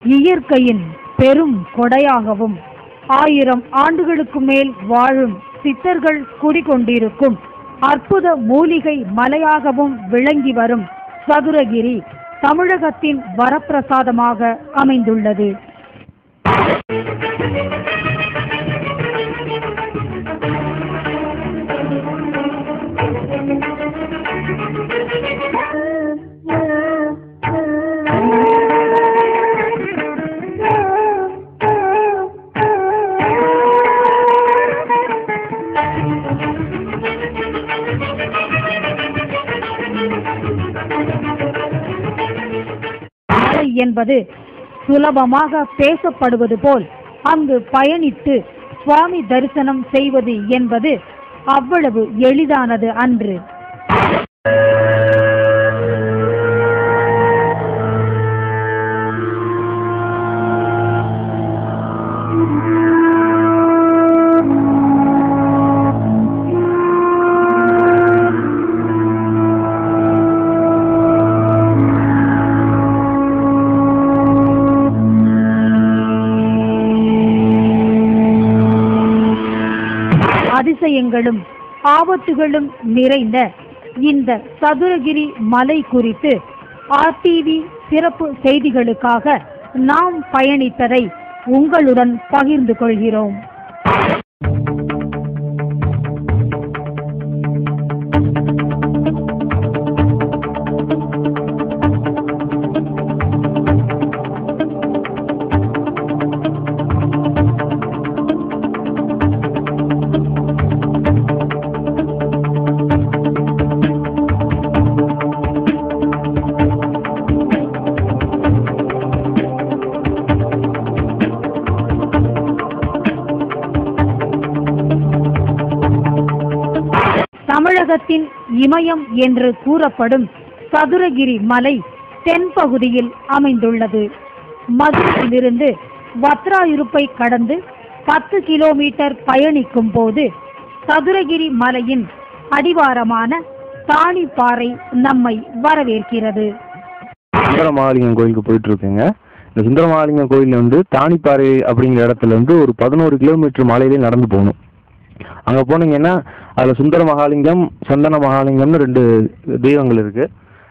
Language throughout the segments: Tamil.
இயற்கையின் பெரும் கொடையாகவும் ஆயிரம் ஆண்டுகளுக்கு மேல் வாழும் சித்தர்கள் குடிகொண்டிருக்கும் அற்புத மூலிகை மலையாகவும் விளங்கி வரும் சதுரகிரி தமிழகத்தின் வரப்பிரசாதமாக அமைந்துள்ளது மலை என்பது சுலபமாக பேசப்படுவது போல் அங்கு பயணித்து சுவாமி தரிசனம் செய்வது என்பது அவ்வளவு எளிதானது அன்று அதிசயங்களும் ஆபத்துகளும் நிறைந்த இந்த சதுரகிரி மலை குறித்து ஆர்டிவி சிறப்பு செய்திகளுக்காக நாம் பயணித்ததை உங்களுடன் பகிர்ந்து கொள்கிறோம் தமிழகத்தின் இமயம் என்று கூறப்படும் சதுரகிரி மலை தென்பகுதியில் அமைந்துள்ளது மதுரையிலிருந்து வத்ராயிருப்பை கடந்து பத்து கிலோமீட்டர் பயணிக்கும் போது சதுரகிரி மலையின் அடிவாரமான தாணிப்பாறை நம்மை வரவேற்கிறது சுந்தரமகாலிங்கம் கோயிலுக்கு போயிட்டு இருக்குங்க இந்த சுந்தரமகாலிங்கம் கோயில் வந்து தாணிப்பாறை அப்படிங்கிற இடத்துல இருந்து ஒரு பதினோரு கிலோமீட்டர் மலையிலே நடந்து போகணும் அங்க போனீங்கன்னா அதுல சுந்தர மகாலிங்கம் சந்தன மகாலிங்கம்னு ரெண்டு தெய்வங்கள் இருக்கு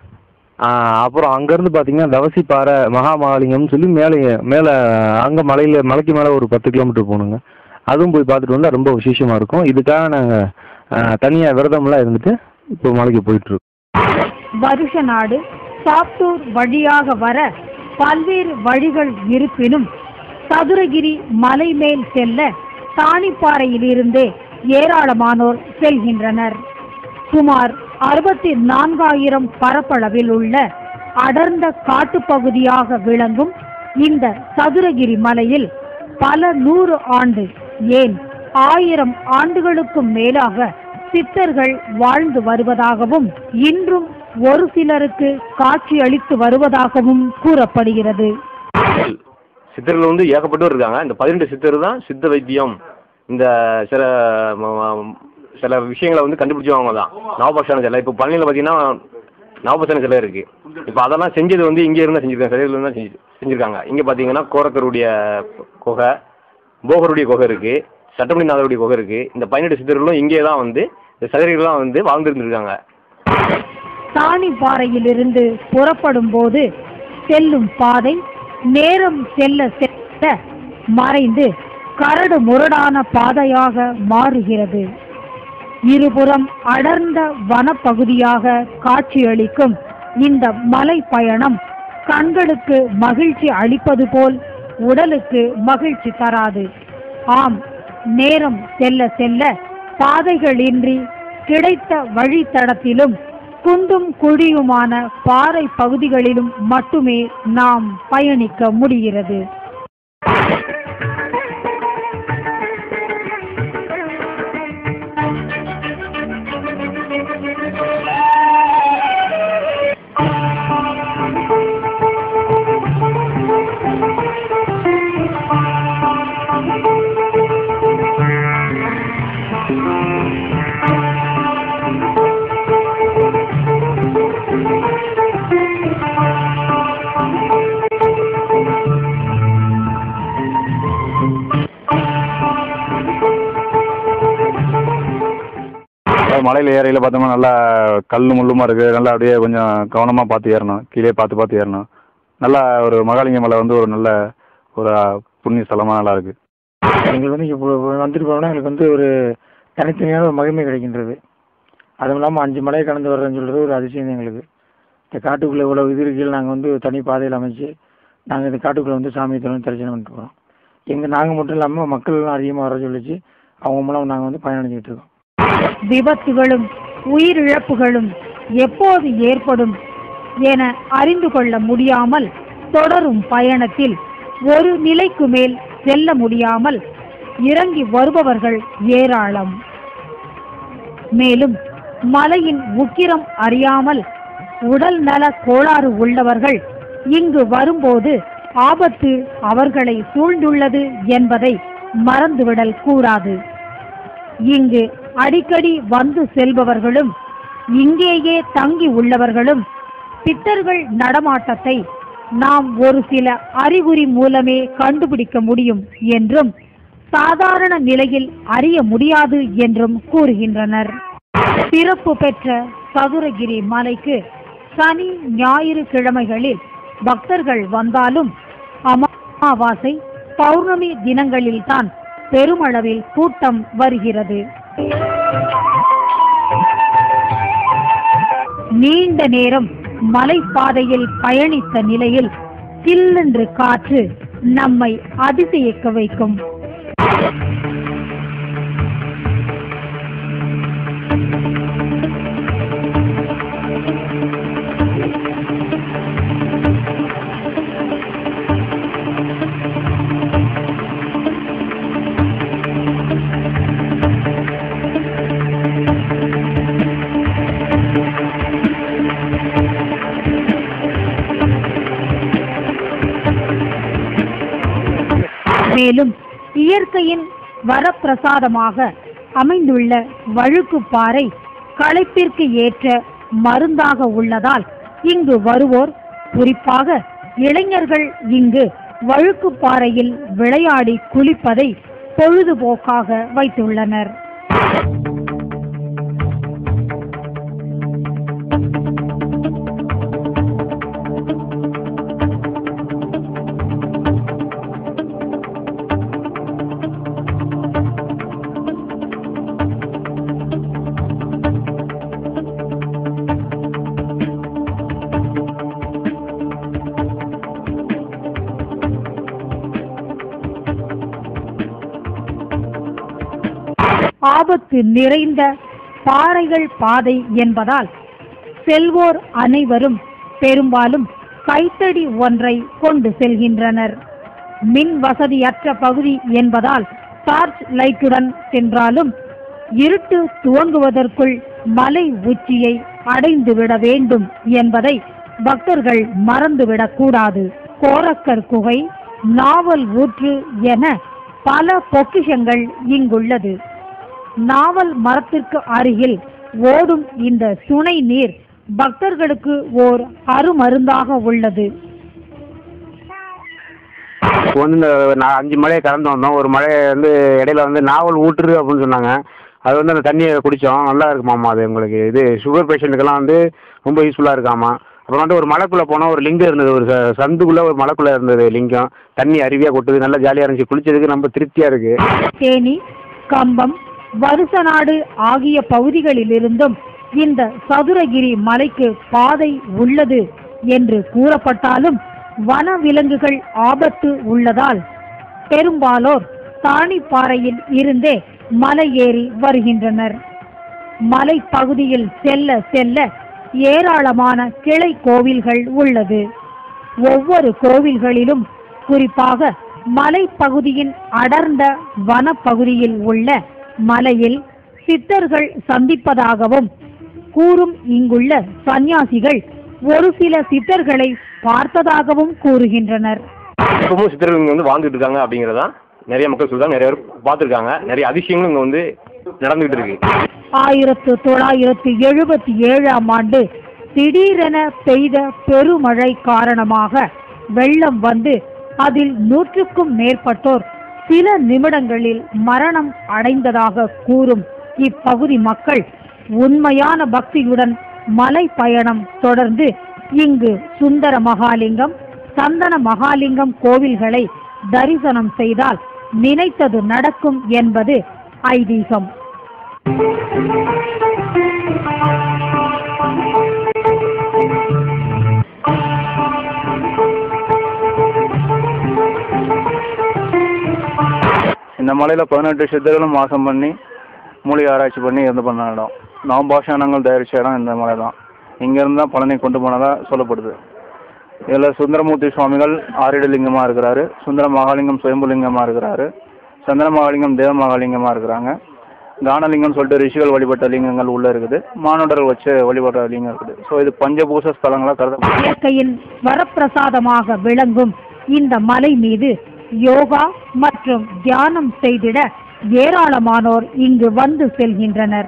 ஆஹ் அப்புறம் அங்கேருந்து பார்த்தீங்கன்னா தவசிப்பாறை மகா மகாலிங்கம்னு சொல்லி மேலே மேலே அங்கே மலையில் மலைக்கு மேலே ஒரு பத்து கிலோமீட்டர் போகணுங்க அதுவும் போய் பார்த்துட்டு வந்தால் ரொம்ப விசேஷமாக இருக்கும் இதுக்காக நாங்கள் தனியாக விரதம்லாம் இருந்துட்டு இப்போ மலைக்கு போயிட்டுருக்கோம் வருஷ நாடு சாத்தூர் வழியாக வர பல்வேறு வழிகள் இருப்பினும் சதுரகிரி மலை மேல் செல்ல தாணிப்பாறையிலிருந்தே ஏராளமானோர் செல்கின்றனர் சுமார் அறுபத்தி நான்காயிரம் பரப்பளவில் உள்ள அடர்ந்த காட்டுப்பகுதியாக விளங்கும் இந்த சதுரகிரி மலையில் பல நூறு ஆண்டு ஏன் ஆயிரம் ஆண்டுகளுக்கும் மேலாக சித்தர்கள் வாழ்ந்து வருவதாகவும் இன்றும் ஒரு சிலருக்கு காட்சி அளித்து வருவதாகவும் கூறப்படுகிறது சித்தர்கள் வந்து ஏகப்பட்டவர் இருக்காங்க இந்த பதினெட்டு சித்தர் தான் சித்த வைத்தியம் இந்த சில ம- ம- சில விஷயங்களை வந்து கண்டுபிடிச்சவங்க தான் நவபாஷான சிலை இப்போ பழனியில் பார்த்தீங்கன்னா நவபாஷான சிலை இருக்கு இப்போ அதெல்லாம் செஞ்சது வந்து இங்கே இருந்தால் செஞ்சிருக்காங்க சிலையில் தான் செஞ்சு செஞ்சிருக்காங்க இங்கே பார்த்தீங்கன்னா கோரக்கருடைய குகை போகருடைய குகை இருக்கு சட்டமணிநாதருடைய குகை இருக்கு இந்த பதினெட்டு சித்தர்களும் இங்கே தான் வந்து இந்த சதுரகிரிலாம் வந்து வாழ்ந்துருந்துருக்காங்க தாணிப்பாறையிலிருந்து புறப்படும் போது செல்லும் பாதை நேரம் செல்ல செல்ல மறைந்து கரடு முரடான பாதையாக மாறுகிறது இருபுறம் அடர்ந்த வனப்பகுதியாக காட்சியளிக்கும் இந்த மலை பயணம் கண்களுக்கு மகிழ்ச்சி அளிப்பது போல் உடலுக்கு மகிழ்ச்சி தராது ஆம் நேரம் செல்ல செல்ல பாதைகளின்றி கிடைத்த வழித்தடத்திலும் குண்டும் குழியுமான பாறை பகுதிகளிலும் மட்டுமே நாம் பயணிக்க முடிகிறது மலையில் ஏறையில் பார்த்தோம்னா நல்லா கல் முள்ளுமா இருக்குது நல்லா அப்படியே கொஞ்சம் கவனமாக பார்த்து ஏறணும் கீழே பார்த்து பார்த்து ஏறணும் நல்லா ஒரு மகாலிங்க மலை வந்து ஒரு நல்ல ஒரு புண்ணிய ஸ்தலமாக நல்லா இருக்குது எங்களுக்கு வந்து இப்போ வந்துட்டு போனோம்னா எங்களுக்கு வந்து ஒரு தனித்தனியான ஒரு மகிமை கிடைக்கின்றது அதுவும் இல்லாமல் அஞ்சு மலையை கடந்து வர்றேன்னு சொல்கிறது ஒரு அதிசயம் தான் எங்களுக்கு இந்த காட்டுக்குள்ளே இவ்வளோ இது இருக்கையில் நாங்கள் வந்து தனி பாதையில் அமைச்சு நாங்கள் இந்த காட்டுக்குள்ளே வந்து சாமியை திறந்து தரிசனம் பண்ணிட்டு போகிறோம் எங்கள் நாங்கள் மட்டும் இல்லாமல் மக்கள்லாம் அதிகமாக வர சொல்லிச்சு அவங்க மூலம் நாங்கள் வந்து பயனடைஞ்சிட்டு இருக்கோம் விபத்துகளும் உயிரிழப்புகளும் எப்போது ஏற்படும் என அறிந்து கொள்ள முடியாமல் தொடரும் பயணத்தில் ஒரு நிலைக்கு மேல் செல்ல முடியாமல் இறங்கி வருபவர்கள் ஏராளம் மேலும் மலையின் உக்கிரம் அறியாமல் உடல் நல கோளாறு உள்ளவர்கள் இங்கு வரும்போது ஆபத்து அவர்களை சூழ்ந்துள்ளது என்பதை மறந்துவிடல் கூடாது இங்கு அடிக்கடி வந்து செல்பவர்களும் இங்கேயே தங்கி உள்ளவர்களும் பித்தர்கள் நடமாட்டத்தை நாம் ஒரு சில அறிகுறி மூலமே கண்டுபிடிக்க முடியும் என்றும் சாதாரண நிலையில் அறிய முடியாது என்றும் கூறுகின்றனர் சிறப்பு பெற்ற சதுரகிரி மலைக்கு சனி ஞாயிறு கிழமைகளில் பக்தர்கள் வந்தாலும் அமாவாசை பௌர்ணமி தினங்களில்தான் பெருமளவில் கூட்டம் வருகிறது நீண்ட நேரம் மலைப்பாதையில் பயணித்த நிலையில் சில்லென்று காற்று நம்மை அதிசயிக்க வைக்கும் மேலும் இயற்கையின் வரப்பிரசாதமாக அமைந்துள்ள வழுக்குப்பாறை களைப்பிற்கு ஏற்ற மருந்தாக உள்ளதால் இங்கு வருவோர் குறிப்பாக இளைஞர்கள் இங்கு வழுக்குப்பாறையில் விளையாடி குளிப்பதை பொழுதுபோக்காக வைத்துள்ளனர் ஆபத்து நிறைந்த பாறைகள் பாதை என்பதால் செல்வோர் அனைவரும் பெரும்பாலும் கைத்தடி ஒன்றை கொண்டு செல்கின்றனர் மின் வசதியற்ற பகுதி என்பதால் டார்ச் லைட்டுடன் சென்றாலும் இருட்டு துவங்குவதற்குள் மலை உச்சியை அடைந்துவிட வேண்டும் என்பதை பக்தர்கள் மறந்துவிடக் கூடாது கோரக்கர் குகை நாவல் ஊற்று என பல பொக்கிஷங்கள் இங்குள்ளது நாவல் மரத்திற்கு அருகில் ஓடும் இந்த சுனை நீர் பக்தர்களுக்கு ஓர் அருமருந்தாக உள்ளது இப்போ வந்து இந்த நான் அஞ்சு மலையை கடந்து வந்தோம் ஒரு மலை வந்து இடையில வந்து நாவல் ஊற்றுரு அப்படின்னு சொன்னாங்க அது வந்து அந்த தண்ணியை குடித்தோம் நல்லா இருக்குமாம்மா அது உங்களுக்கு இது சுகர் பேஷண்ட்டுக்கெல்லாம் வந்து ரொம்ப யூஸ்ஃபுல்லாக இருக்காமா அப்புறம் வந்து ஒரு மலைக்குள்ளே போனோம் ஒரு லிங்கம் இருந்தது ஒரு ச- சந்துக்குள்ளே ஒரு மலைக்குள்ளே இருந்தது லிங்கம் தண்ணி அருவியாக கொட்டுது நல்லா ஜாலியாக இருந்துச்சு குளிச்சதுக்கு ரொம்ப திருப்தியாக இருக்குது தேனி கம்பம் வருசநாடு ஆகிய பகுதிகளிலிருந்தும் இந்த சதுரகிரி மலைக்கு பாதை உள்ளது என்று கூறப்பட்டாலும் வன விலங்குகள் ஆபத்து உள்ளதால் பெரும்பாலோர் தாணிப்பாறையில் இருந்தே மலை ஏறி வருகின்றனர் மலை பகுதியில் செல்ல செல்ல ஏராளமான கிளை கோவில்கள் உள்ளது ஒவ்வொரு கோவில்களிலும் குறிப்பாக மலைப்பகுதியின் அடர்ந்த வனப்பகுதியில் உள்ள மலையில் சித்தர்கள் சந்திப்பதாகவும் கூறும் இங்குள்ள சந்நியாசிகள் ஒரு சில சித்தர்களை பார்த்ததாகவும் கூறுகின்றனர் இப்பவும் சித்தர்கள் இங்கே வந்து வாழ்ந்துட்டு இருக்காங்க அப்படிங்கிறதா நிறைய மக்கள் சொல்றாங்க நிறைய பேர் பார்த்துருக்காங்க நிறைய அதிசயங்களும் இங்கே வந்து நடந்துகிட்டு இருக்கு ஆயிரத்து தொள்ளாயிரத்து எழுபத்தி ஏழாம் ஆண்டு திடீரென பெய்த பெருமழை காரணமாக வெள்ளம் வந்து அதில் நூற்றுக்கும் மேற்பட்டோர் சில நிமிடங்களில் மரணம் அடைந்ததாக கூறும் இப்பகுதி மக்கள் உண்மையான பக்தியுடன் மலை பயணம் தொடர்ந்து இங்கு சுந்தர மகாலிங்கம் சந்தன மகாலிங்கம் கோவில்களை தரிசனம் செய்தால் நினைத்தது நடக்கும் என்பது ஐதீகம் இந்த மலையில் பதினெட்டு சித்தர்களும் வாசம் பண்ணி மூலிகை ஆராய்ச்சி பண்ணி இருந்து பண்ண இடம் நவபாஷானங்கள் தயாரிச்ச இடம் இந்த மலை தான் இங்கேருந்து தான் பழனி கொண்டு போனதாக சொல்லப்படுது இதில் சுந்தரமூர்த்தி சுவாமிகள் ஆறிட லிங்கமாக இருக்கிறாரு சுந்தர மகாலிங்கம் சுயம்புலிங்கமாக இருக்கிறாரு சந்திர மகாலிங்கம் தேவ மகாலிங்கமாக இருக்கிறாங்க கானலிங்கம்னு சொல்லிட்டு ரிஷிகள் வழிபட்ட லிங்கங்கள் உள்ளே இருக்குது மானுடர்கள் வச்சு வழிபட்ட லிங்கம் இருக்குது ஸோ இது பஞ்சபூச ஸ்தலங்களாக கருதப்படுது இயற்கையின் வரப்பிரசாதமாக விளங்கும் இந்த மலை மீது யோகா மற்றும் தியானம் செய்திட ஏராளமானோர் இங்கு வந்து செல்கின்றனர்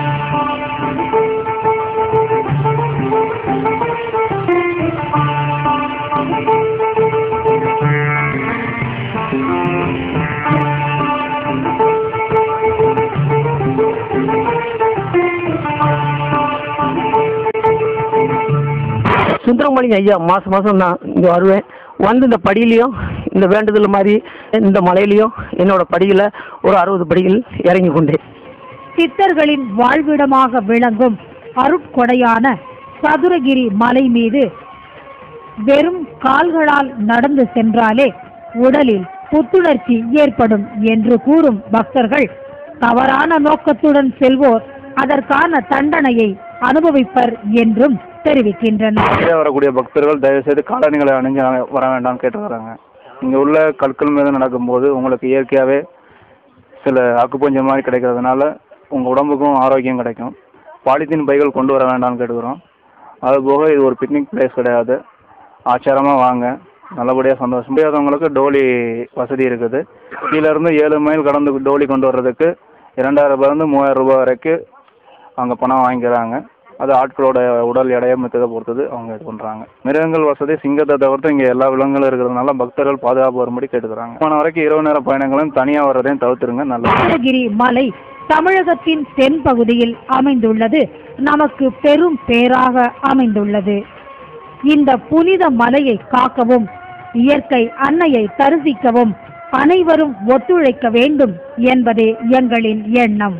சுந்தரமணி ஐயா மாதம் மாதம் நான் இங்கே வருவேன் வந்து இந்த படியிலையும் இந்த வேண்டுதல் மாதிரி இந்த மலையிலையும் என்னோட படியில் ஒரு அறுபது படிகள் இறங்கி கொண்டேன் சித்தர்களின் வாழ்விடமாக விளங்கும் அருட்கொடையான சதுரகிரி மலை மீது வெறும் கால்களால் நடந்து சென்றாலே உடலில் புத்துணர்ச்சி ஏற்படும் என்று கூறும் பக்தர்கள் தவறான நோக்கத்துடன் செல்வோர் அதற்கான தண்டனையை அனுபவிப்பர் என்றும் தெரிவிக்கின்றனர் கீழே வரக்கூடிய பக்தர்கள் தயவுசெய்து காலணிகளை அணிஞ்சு வர வேண்டாம்னு கேட்டுக்கிறாங்க இங்கே உள்ள கற்கள் மீது நடக்கும்போது உங்களுக்கு இயற்கையாகவே சில அக்குப்பஞ்சம் மாதிரி கிடைக்கிறதுனால உங்கள் உடம்புக்கும் ஆரோக்கியம் கிடைக்கும் பாலித்தீன் பைகள் கொண்டு வர வேண்டாம்னு கேட்டுக்கிறோம் அதுபோக இது ஒரு பிக்னிக் பிளேஸ் கிடையாது ஆச்சாரமாக வாங்க நல்லபடியாக சந்தோஷம் முடியாதவங்களுக்கு டோலி வசதி இருக்குது கீழேருந்து ஏழு மைல் கடந்து டோலி கொண்டு வர்றதுக்கு இரண்டாயிரம் ரூபாயிலிருந்து மூவாயிரம் ரூபாய் வரைக்கும் அங்கே பணம் வாங்கிக்கிறாங்க அது ஆட்களோட உடல் எடையை மித்ததை பொறுத்தது அவங்க இது பண்ணுறாங்க மிருகங்கள் வசதி சிங்கத்தை தவிர்த்து இங்கே எல்லா விலங்குகளும் இருக்கிறதுனால பக்தர்கள் பாதுகாப்பு வரும்படி கேட்டுக்கிறாங்க போன வரைக்கும் இரவு நேர பயணங்களும் தனியாக வர்றதையும் தவிர்த்துருங்க நல்லது சதுரகிரி மலை தமிழகத்தின் தென் பகுதியில் அமைந்துள்ளது நமக்கு பெரும் பேராக அமைந்துள்ளது இந்த புனித மலையை காக்கவும் இயற்கை அன்னையை தரிசிக்கவும் அனைவரும் ஒத்துழைக்க வேண்டும் என்பதே எங்களின் எண்ணம்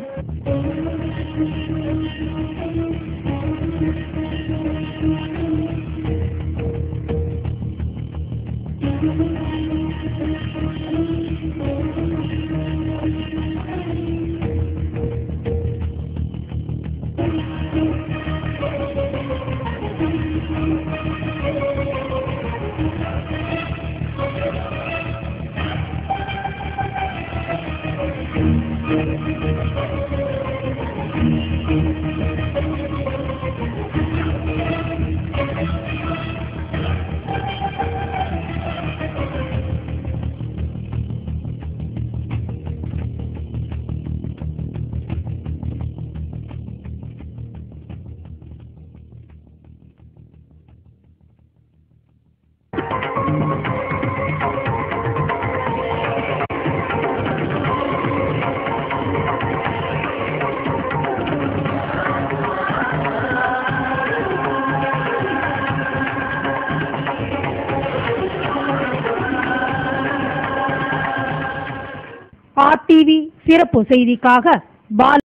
ஆர்டிவி சிறப்பு செய்திக்காக பால